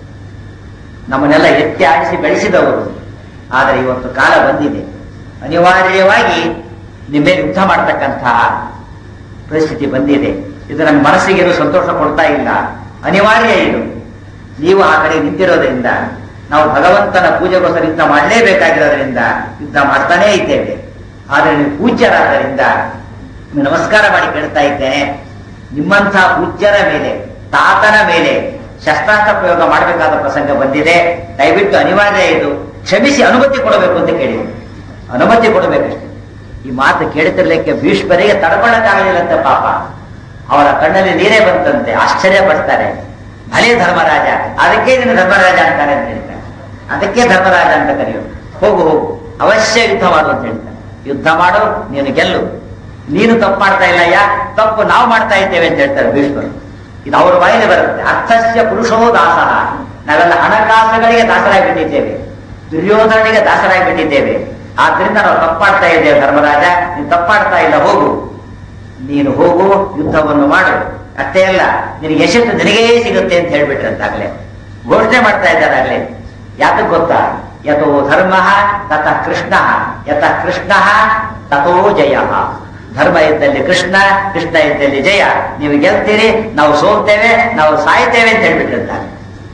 ನಮ್ಮನ್ನೆಲ್ಲ ಎತ್ತಿ ಆಡಿಸಿ ಬೆಳೆಸಿದವರು ಆದರೆ ಇವತ್ತು ಕಾಲ ಬಂದಿದೆ ಅನಿವಾರ್ಯವಾಗಿ ನಿಮ್ಮ ಮೇಲೆ ಯುದ್ಧ ಮಾಡತಕ್ಕಂತಹ ಪರಿಸ್ಥಿತಿ ಬಂದಿದೆ ಇದು ನನ್ನ ಮನಸ್ಸಿಗೆ ಏನು ಸಂತೋಷ ಕೊಡ್ತಾ ಇಲ್ಲ ಅನಿವಾರ್ಯ ಇದು ನೀವು ಆ ಕಡೆ ನಿಂತಿರೋದ್ರಿಂದ ನಾವು ಭಗವಂತನ ಪೂಜೆಗೋಸ್ಕರ ಯುದ್ಧ ಮಾಡಲೇಬೇಕಾಗಿರೋದ್ರಿಂದ ಯುದ್ಧ ಮಾಡ್ತಾನೇ ಇದ್ದೇವೆ ಆದರೆ ನೀವು ಪೂಜ್ಯರಾದ್ದರಿಂದ ನಿಮ್ಗೆ ನಮಸ್ಕಾರ ಮಾಡಿ ಕೇಳ್ತಾ ಇದ್ದೇನೆ ನಿಮ್ಮಂತಹ ಪೂಜ್ಯರ ಮೇಲೆ ತಾತನ ಮೇಲೆ ಶಸ್ತ್ರಾಸ್ತ್ರ ಪ್ರಯೋಗ ಮಾಡಬೇಕಾದ ಪ್ರಸಂಗ ಬಂದಿದೆ ದಯವಿಟ್ಟು ಅನಿವಾರ್ಯ ಇದು ಕ್ಷಮಿಸಿ ಅನುಮತಿ ಕೊಡಬೇಕು ಅಂತ ಕೇಳಿ ಅನುಮತಿ ಕೊಡಬೇಕಷ್ಟೇ ಈ ಮಾತು ಕೇಳುತ್ತಿರ್ಲಿಕ್ಕೆ ಭೀಷ್ಮರಿಗೆ ತಡ್ಕೊಳ್ಳಕ್ಕಾಗಲಿಲ್ಲಂತೆ ಪಾಪ ಅವರ ಕಣ್ಣಲ್ಲಿ ನೀರೇ ಬಂತಂತೆ ಆಶ್ಚರ್ಯ ಪಡ್ತಾರೆ ಭಲೇ ಧರ್ಮರಾಜ ಅದಕ್ಕೆ ನೀನು ಧರ್ಮರಾಜ ಅಂತಾನೆ ಅಂತ ಹೇಳ್ತಾರೆ ಅದಕ್ಕೆ ಧರ್ಮರಾಜ ಅಂತ ಕರೆಯೋದು ಹೋಗು ಹೋಗು ಅವಶ್ಯ ಯುದ್ಧ ಮಾಡು ಅಂತ ಹೇಳ್ತಾರೆ ಯುದ್ಧ ಮಾಡು ನೀನು ಗೆಲ್ಲು ನೀನು ತಪ್ಪು ಮಾಡ್ತಾ ಇಲ್ಲ ಯಾ ತಪ್ಪು ನಾವು ಮಾಡ್ತಾ ಇದ್ದೇವೆ ಅಂತ ಹೇಳ್ತಾರೆ ಭೀಷ್ಮರು ಇದು ಅವರ ಬಾಯಲ್ಲಿ ಬರುತ್ತೆ ಅರ್ಥಸ್ಯ ಪುರುಷೋ ದಾಸ ನಾವೆಲ್ಲ ಹಣಕಾಸುಗಳಿಗೆ ದಾಸರಾಗಿ ಬಿಟ್ಟಿದ್ದೇವೆ ದುರ್ಯೋಧನಿಗೆ ದಾಸರಾಗಿ ಬಿಟ್ಟಿದ್ದೇವೆ ಆದ್ರಿಂದ ನಾವು ತಪ್ಪಾಡ್ತಾ ಇದ್ದೇವೆ ಧರ್ಮರಾಜ ನೀನು ತಪ್ಪಾಡ್ತಾ ಇಲ್ಲ ಹೋಗು ನೀನು ಹೋಗು ಯುದ್ಧವನ್ನು ಮಾಡು ಅಷ್ಟೇ ಅಲ್ಲ ನಿನಗೆ ಯಶಸ್ಸು ನಿನಗೇ ಸಿಗುತ್ತೆ ಅಂತ ಹೇಳ್ಬಿಟ್ರಂತಾಗ್ಲೇ ಘೋಷಣೆ ಮಾಡ್ತಾ ಇದ್ದಾರೆ ಆಗ್ಲೇ ಯಾತಕ್ ಗೊತ್ತಾ ಯಥೋ ಧರ್ಮ ತತ ಕೃಷ್ಣ ಯಥ ಕೃಷ್ಣ ತಥೋ ಜಯ ಧರ್ಮ ಇದ್ದಲ್ಲಿ ಕೃಷ್ಣ ಕೃಷ್ಣ ಇದ್ದಲ್ಲಿ ಜಯ ನೀವು ಗೆಲ್ತೀರಿ ನಾವು ಸೋಲ್ತೇವೆ ನಾವು ಸಾಯ್ತೇವೆ ಅಂತ ಹೇಳ್ಬಿಟ್ಟಿರ್ತಾರೆ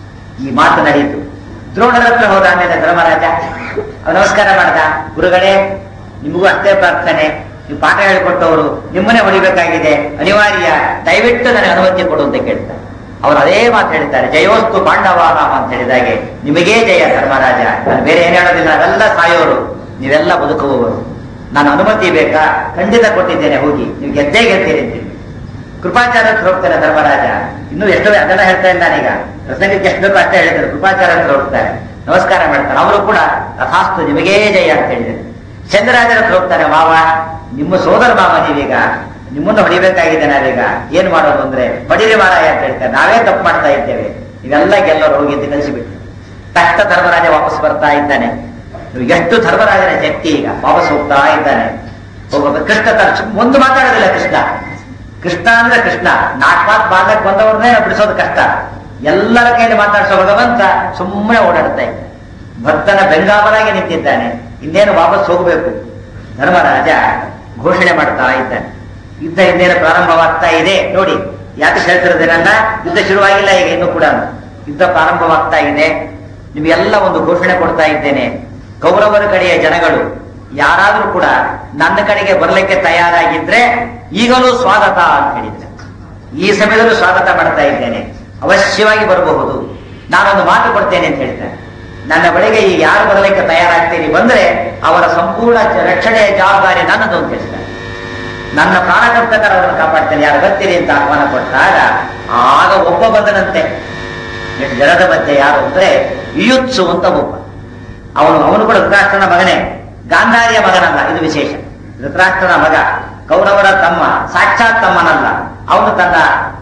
ಈ ಮಾತು ನಡೆಯಿತು ದ್ರೋಣರ ಹತ್ರ ಹೋದ ಆಮೇಲೆ ಧರ್ಮರಾಜ ಅವ್ನು ನಮಸ್ಕಾರ ಮಾಡ್ದ ಗುರುಗಳೇ ನಿಮಗೂ ಅಷ್ಟೇ ಪ್ರಾರ್ಥನೆ ನೀವು ಪಾಠ ಹೇಳಿಕೊಟ್ಟವರು ನಿಮ್ಮನ್ನೇ ಹೊಡಿಬೇಕಾಗಿದೆ ಅನಿವಾರ್ಯ ದಯವಿಟ್ಟು ನನಗೆ ಅನುಮತಿ ಕೊಡು ಅಂತ ಕೇಳ್ತಾರೆ ಅವರು ಅದೇ ಮಾತು ಹೇಳ್ತಾರೆ ಜಯೋಸ್ತು ಪಾಂಡವಾರಾಮ ಅಂತ ಹೇಳಿದಾಗೆ ನಿಮಗೇ ಜಯ ಧರ್ಮರಾಜ ನಾನು ಬೇರೆ ಏನ್ ಹೇಳೋದಿಲ್ಲ ಅವೆಲ್ಲ ಸಾಯೋರು ನೀವೆಲ್ಲ ಬದುಕುವವರು ನಾನು ಅನುಮತಿ ಬೇಕಾ ಖಂಡಿತ ಕೊಟ್ಟಿದ್ದೇನೆ ಹೋಗಿ ನೀವು ಗೆದ್ದೇ ಗೆಲ್ತೀರಿ ಅಂತೀನಿ ಕೃಪಾಚಾರ್ಯ ಹತ್ರ ಹೋಗ್ತಾರೆ ಧರ್ಮರಾಜ ಇನ್ನು ಎಷ್ಟೋ ಅದೆಲ್ಲ ಹೇಳ್ತಾ ಇಲ್ಲ ನಾನೀಗ ಪ್ರಸಂಗಕ್ಕೆ ಎಷ್ಟು ಬೇಕೋ ಅಷ್ಟೇ ಹೇಳಿದ್ದಾರೆ ಕೃಪಾಚಾರ್ಯ ಹತ್ರ ಹೋಗ್ತಾರೆ ನಮಸ್ಕಾರ ಮಾಡ್ತಾರೆ ಅವರು ಕೂಡ ತಥಾಸ್ತು ನಿಮಗೇ ಜಯ ಅಂತ ಹೇಳಿದ್ದಾರೆ ಚಂದ್ರರಾಜರ ಹತ್ರ ಹೋಗ್ತಾರೆ ಮಾವ ನಿಮ್ಮ ಸೋದರ ಮಾವ ನೀವೀಗ ನಿಮ್ಮನ್ನು ಹೊಡಿಬೇಕಾಗಿದೆ ನಾವೀಗ ಏನ್ ಮಾಡೋದು ಅಂದ್ರೆ ಹೊಡಿರಿ ಮಾರಾಯ ಅಂತ ಹೇಳ್ತಾರೆ ನಾವೇ ತಪ್ಪು ಮಾಡ್ತಾ ಇದ್ದೇವೆ ನೀವೆಲ್ಲ ಗೆಲ್ಲೋರು ಹೋಗಿ ಅಂತ ಕಳಿಸಿಬಿಟ್ಟು ತಕ್ಷಣ ಧರ್ಮರಾಜ ವಾಪಸ್ ಬರ್ತಾ ಇದ್ದಾನೆ ನೀವು ಎಷ್ಟು ಧರ್ಮರಾಜನ ಶಕ್ತಿ ಈಗ ವಾಪಸ್ ಹೋಗ್ತಾ ಇದ್ದಾನೆ ಹೋಗ್ಬೇಕು ಕೃಷ್ಣ ತರ ಒಂದು ಮಾತಾಡೋದಿಲ್ಲ ಕೃಷ್ಣ ಕೃಷ್ಣ ಅಂದ್ರೆ ಕೃಷ್ಣ ನಾಲ್ಕು ಮಾತು ಬಾರ್ಲಕ್ ಬಂದವ್ರನ್ನೇ ಬಿಡಿಸೋದು ಕಷ್ಟ ಎಲ್ಲರ ಕೈಯಲ್ಲಿ ಮಾತಾಡಿಸೋ ಭಗವಂತ ಸುಮ್ಮನೆ ಓಡಾಡ್ತಾ ಇದ್ದ ಭಕ್ತನ ಬೆಂಗಾವಲಾಗಿ ನಿಂತಿದ್ದಾನೆ ಇನ್ನೇನು ವಾಪಸ್ ಹೋಗಬೇಕು ಧರ್ಮರಾಜ ಘೋಷಣೆ ಮಾಡ್ತಾ ಇದ್ದಾನೆ ಯುದ್ಧ ಇನ್ನೇನು ಪ್ರಾರಂಭವಾಗ್ತಾ ಇದೆ ನೋಡಿ ಯಾಕೆ ಹೇಳ್ತಿರೋದೇನಲ್ಲ ಯುದ್ಧ ಶುರುವಾಗಿಲ್ಲ ಈಗ ಇನ್ನು ಕೂಡ ಯುದ್ಧ ಪ್ರಾರಂಭವಾಗ್ತಾ ಇದೆ ನಿಮಗೆಲ್ಲ ಒಂದು ಘೋಷಣೆ ಕೊಡ್ತಾ ಇದ್ದೇನೆ ಕೌರವರ ಕಡೆಯ ಜನಗಳು ಯಾರಾದ್ರೂ ಕೂಡ ನನ್ನ ಕಡೆಗೆ ಬರಲಿಕ್ಕೆ ತಯಾರಾಗಿದ್ರೆ ಈಗಲೂ ಸ್ವಾಗತ ಅಂತ ಹೇಳಿದ್ರೆ ಈ ಸಮಯದಲ್ಲೂ ಸ್ವಾಗತ ಮಾಡ್ತಾ ಇದ್ದೇನೆ ಅವಶ್ಯವಾಗಿ ಬರಬಹುದು ನಾನೊಂದು ಮಾತು ಕೊಡ್ತೇನೆ ಅಂತ ಹೇಳ್ತಾರೆ ನನ್ನ ಬಳಿಗೆ ಈ ಯಾರು ಬರಲಿಕ್ಕೆ ತಯಾರಾಗ್ತೀರಿ ಬಂದ್ರೆ ಅವರ ಸಂಪೂರ್ಣ ಜ- ರಕ್ಷಣೆಯ ಜವಾಬ್ದಾರಿ ನನ್ನದು ಅಂತ ಹೇಳ್ತಾರೆ ನನ್ನ ಪ್ರಾಣಕರ್ತಕರ ಅವರನ್ನು ಕಾಪಾಡ್ತೇನೆ ಯಾರು ಬರ್ತೀರಿ ಅಂತ ಆಹ್ವಾನ ಕೊಟ್ಟಾಗ ಆಗ ಒಬ್ಬ ಬಂದನಂತೆ ಎಷ್ಟು ಜನದ ಮಧ್ಯೆ ಯಾರು ಅಂದ್ರೆ ಯುಯುತ್ಸು ಅಂತ ಒಬ್ಬ ಅವನು ಅವನು ಕೂಡ ಧೃತರಾಷ್ಟ್ರನ ಮಗನೇ ಗಾಂಧಾರಿಯ ಮಗನಲ್ಲ ಇದು ವಿಶೇಷ ಧೃತರಾಷ್ಟ್ರನ ಮಗ ಕೌರವರ ತಮ್ಮ ಸಾಕ್ಷಾತ್ ತಮ್ಮನಲ್ಲ ಅವನು ತನ್ನ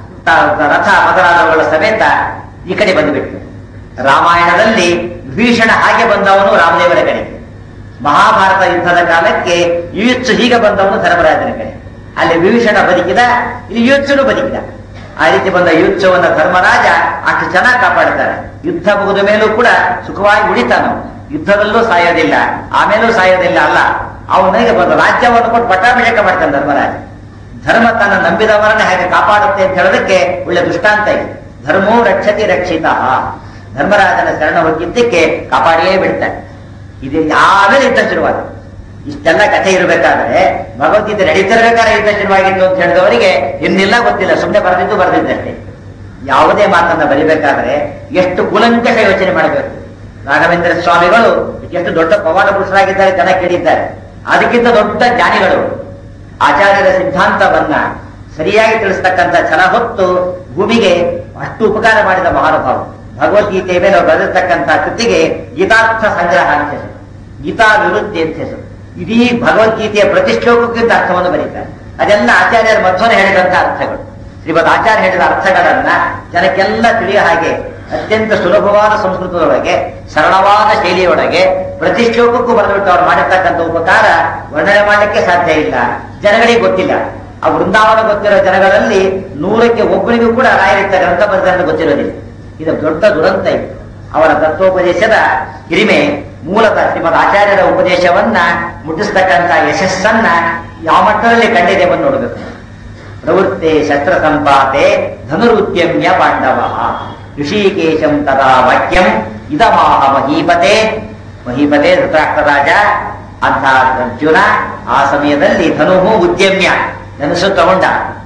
ತ- ರಥ ಮೊದಲಾದವುಗಳ ಸಮೇತ ಈ ಕಡೆ ಬಂದುಬಿಟ್ಟು ರಾಮಾಯಣದಲ್ಲಿ ಭೀಷಣ ಹಾಗೆ ಬಂದವನು ರಾಮದೇವರ ಕಡೆ ಮಹಾಭಾರತ ಯುದ್ಧದ ಕಾಲಕ್ಕೆ ಯುಯುತ್ಸು ಹೀಗೆ ಬಂದವನು ಧರ್ಮರಾಜನ ಕಡೆ ಅಲ್ಲಿ ವಿಭೀಷಣ ಬದುಕಿದ ಇಲ್ಲಿ ಯುಯುತ್ಸುನು ಬದುಕಿದ ಆ ರೀತಿ ಬಂದ ಯುಯುತ್ಸವನ್ನ ಧರ್ಮರಾಜ ಅಷ್ಟು ಚೆನ್ನಾಗಿ ಕಾಪಾಡ್ತಾರೆ ಯುದ್ಧ ಮುಗಿದ ಮೇಲೂ ಕೂಡ ಸುಖವಾಗಿ ಉಳಿತಾನು ಯುದ್ಧದಲ್ಲೂ ಸಾಯೋದಿಲ್ಲ ಆಮೇಲೂ ಸಾಯೋದಿಲ್ಲ ಅಲ್ಲ ಅವನಿಗೆ ಬಂದ ರಾಜ್ಯವನ್ನು ಕೊಟ್ಟು ಪಟ್ಟಾಭಿಷೇಕ ಮಾಡ್ತಾನೆ ಧರ್ಮರಾಜ ಧರ್ಮ ತನ್ನ ನಂಬಿದವರನ್ನ ಹೇಗೆ ಕಾಪಾಡುತ್ತೆ ಅಂತ ಹೇಳೋದಕ್ಕೆ ಒಳ್ಳೆ ದೃಷ್ಟಾಂತ ಇದೆ ಧರ್ಮೋ ರಕ್ಷತಿ ರಕ್ಷಿತ ಧರ್ಮರಾಜನ ಶರಣ ಹೋಗಿದ್ದಕ್ಕೆ ಕಾಪಾಡಿಯೇ ಬಿಡ್ತಾನೆ ಇದು ಆಮೇಲೆ ಯುದ್ಧ ಶುರುವಾದ ಇಷ್ಟೆಲ್ಲ ಕಥೆ ಇರಬೇಕಾದ್ರೆ ಭಗವದ್ಗೀತೆ ನಡೀತಿರ್ಬೇಕಾದ್ರೆ ಯುದ್ಧ ಶುರುವಾಗಿತ್ತು ಅಂತ ಹೇಳಿದವರಿಗೆ ಇನ್ನಿಲ್ಲ ಗೊತ್ತಿಲ್ಲ ಸುಮ್ಮನೆ ಬರೆದಿದ್ದು ಬರೆದಿದ್ದಷ್ಟೇ ಯಾವುದೇ ಮಾತನ್ನ ಬರಿಬೇಕಾದ್ರೆ ಎಷ್ಟು ಕುಲಂಕಷ ಯೋಚನೆ ಮಾಡಬೇಕು ರಾಘವೇಂದ್ರ ಸ್ವಾಮಿಗಳು ಎಷ್ಟು ದೊಡ್ಡ ಪವಾಡ ಪುರುಷರಾಗಿದ್ದಾರೆ ಜನ ಕೇಳಿದ್ದಾರೆ ಅದಕ್ಕಿಂತ ದೊಡ್ಡ ಜ್ಞಾನಿಗಳು ಆಚಾರ್ಯರ ಸಿದ್ಧಾಂತವನ್ನ ಸರಿಯಾಗಿ ತಿಳಿಸ್ತಕ್ಕಂಥ ಛಲ ಹೊತ್ತು ಭೂಮಿಗೆ ಅಷ್ಟು ಉಪಕಾರ ಮಾಡಿದ ಮಹಾನುಭಾವ ಭಗವದ್ಗೀತೆಯ ಮೇಲೆ ಅವರು ಬರೆದಿರ್ತಕ್ಕಂಥ ಕೃತಿಗೆ ಗೀತಾರ್ಥ ಸಂಗ್ರಹ ಅಂತ ಹೆಸರು ಗೀತಾ ವಿರುದ್ಧಿ ಅಂತ ಹೆಸರು ಇಡೀ ಭಗವದ್ಗೀತೆಯ ಪ್ರತಿ ಶ್ಲೋಕಕ್ಕಿಂತ ಅರ್ಥವನ್ನು ಬರೀತಾರೆ ಅದೆಲ್ಲ ಆಚಾರ್ಯರ ಮಧ್ವನ ಹೇಳಿದಂತ ಅರ್ಥಗಳು ಶ್ರೀಮದ್ ಆಚಾರ್ಯ ಹೇಳಿದ ಅರ್ಥಗಳನ್ನ ಜನಕ್ಕೆಲ್ಲ ತಿಳಿಯ ಹಾಗೆ ಅತ್ಯಂತ ಸುಲಭವಾದ ಸಂಸ್ಕೃತದೊಳಗೆ ಸರಳವಾದ ಶೈಲಿಯೊಳಗೆ ಪ್ರತಿ ಶ್ಲೋಕಕ್ಕೂ ಬರೆದುಬಿಟ್ಟು ಅವ್ರು ಮಾಡಿರ್ತಕ್ಕಂಥ ಉಪಕಾರ ವರ್ಣನೆ ಮಾಡಲಿಕ್ಕೆ ಸಾಧ್ಯ ಇಲ್ಲ ಜನಗಳಿಗೆ ಗೊತ್ತಿಲ್ಲ ಆ ವೃಂದಾವನ ಗೊತ್ತಿರೋ ಜನಗಳಲ್ಲಿ ನೂರಕ್ಕೆ ಒಬ್ಬರಿಗೂ ಕೂಡ ರಾಯರಿದ್ದ ಗ್ರಂಥ ಬರೆದ ಗೊತ್ತಿರೋದಿಲ್ಲ ಇದು ದೊಡ್ಡ ದುರಂತ ಇದು ಅವರ ತತ್ವೋಪದೇಶದ ಹಿರಿಮೆ ಮೂಲತಃ ಶ್ರೀಮದ್ ಆಚಾರ್ಯರ ಉಪದೇಶವನ್ನ ಮುಟ್ಟಿಸ್ತಕ್ಕಂಥ ಯಶಸ್ಸನ್ನ ಯಾವ ಮಟ್ಟದಲ್ಲಿ ಕಂಡಿದೆ ಬಂದು ನೋಡಬೇಕು ಪ್ರವೃತ್ತೆ ಶಸ್ತ್ರ ಸಂಪಾತೆ ಧನುರುದ್ಯಮ್ಯ ಪಾಂಡವ ಋಷಿಕೇಶಂ ತದಾ ವಾಕ್ಯಂ ಇದಮಾಹ ಮಹೀಪತೆ ಮಹೀಪತೆ ಧೃತರಾಷ್ಟ್ರ ರಾಜ ಅಂತ ಅರ್ಜುನ ಆ ಸಮಯದಲ್ಲಿ ಧನುಹು ಉದ್ಯಮ್ಯ ಧನುಸು ತಗೊಂಡ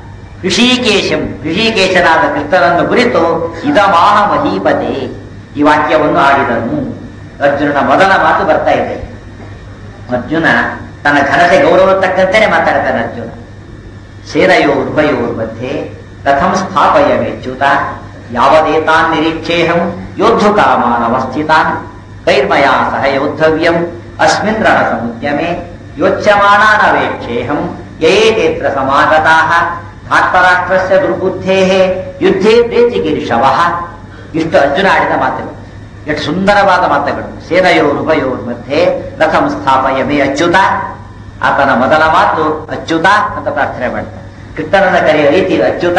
ಋಷಿಕೇಶಂ ಋಷಿಕೇಶನಾದ ಕೃಷ್ಣನನ್ನು ಕುರಿತು ಇದಮಾಹ ಮಹೀಪತೆ ಈ ವಾಕ್ಯವನ್ನು ಆಡಿದನು ಅರ್ಜುನನ ಮೊದಲ ಮಾತು ಬರ್ತಾ ಇದೆ ಅರ್ಜುನ ತನ್ನ ಘನತೆ ಗೌರವ ತಕ್ಕಂತೆನೆ ಮಾತಾಡ್ತಾನೆ ಅರ್ಜುನ ಸೇನಯೋರ್ಭಯೋರ್ ಮಧ್ಯೆ ಕಥಂ ಸ್ಥಾಪಯಮೇಚ್ಯುತ ಯಾವದೇತಾನ್ ನಿರೀಕ್ಷೇಹಂ ಯೋದ್ಧು ಕಾಮಾನವಸ್ಥಿತಾನ್ ಕೈರ್ಮಯಾ ಸಹ ಯೋದ್ಧವ್ಯಂ ಅಸ್ಮಿನ್ ರಣ ಸಮುದ್ಯಮೆ ಯೋಚ್ಯಮಾನಾನವೇಕ್ಷೇಹಂ ಯಯೇತೇತ್ರ ಸಮಾಗತಾಃ ಧಾರ್ತರಾಷ್ಟ್ರಸ್ಯ ದುರ್ಬುದ್ಧೇಃ ಯುದ್ಧೇ ಪ್ರೇಚಿಗಿರಿಷವಃ ಇಷ್ಟು ಅರ್ಜುನ ಆಡಿದ ಮಾತುಗಳು ಎಷ್ಟು ಸುಂದರವಾದ ಮಾತುಗಳು ಸೇನಯೋರುಭಯೋರ್ ಮಧ್ಯೆ ರಥಂ ಸ್ಥಾಪಯಮೇ ಅಚ್ಯುತ ಆತನ ಮೊದಲ ಮಾತು ಅಚ್ಯುತ ಅಂತ ಪ್ರಾರ್ಥನೆ ಮಾಡ್ತಾನೆ ಕೃಷ್ಣನನ್ನ ಕರೆಯುವ ರೀತಿ ಅಚ್ಯುತ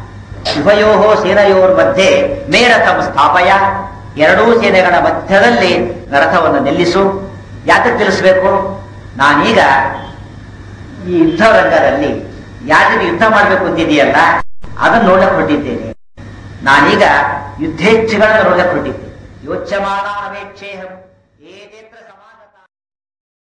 ಉಭಯೋ ಸೇನೆಯೋರ್ ಮಧ್ಯೆ ಮೇ ರಥಂ ಸ್ಥಾಪಯ ಎರಡೂ ಸೇನೆಗಳ ಮಧ್ಯದಲ್ಲಿ ರಥವನ್ನು ನಿಲ್ಲಿಸು ಯಾಕೆ ತಿಳಿಸ್ಬೇಕು ನಾನೀಗ ಈ ಯುದ್ಧ ರಂಗದಲ್ಲಿ ಯಾರಿಗೆ ಯುದ್ಧ ಮಾಡಬೇಕು ಅಂತಿದೆಯಲ್ಲ ಅದನ್ನ ನೋಡಕ್ ಹೊರಟಿದ್ದೇನೆ ನಾನೀಗ ಯುದ್ಧೇಚ್ಛೆಗಳನ್ನು ನೋಡಕ್ ಹೊರಟಿದ್ದೆ ಯೋಚ್ಯಮಾನ ಅವೇಕ್ಷೇಹಂ ಏನೇತ್ರ ಸಮಾಗತ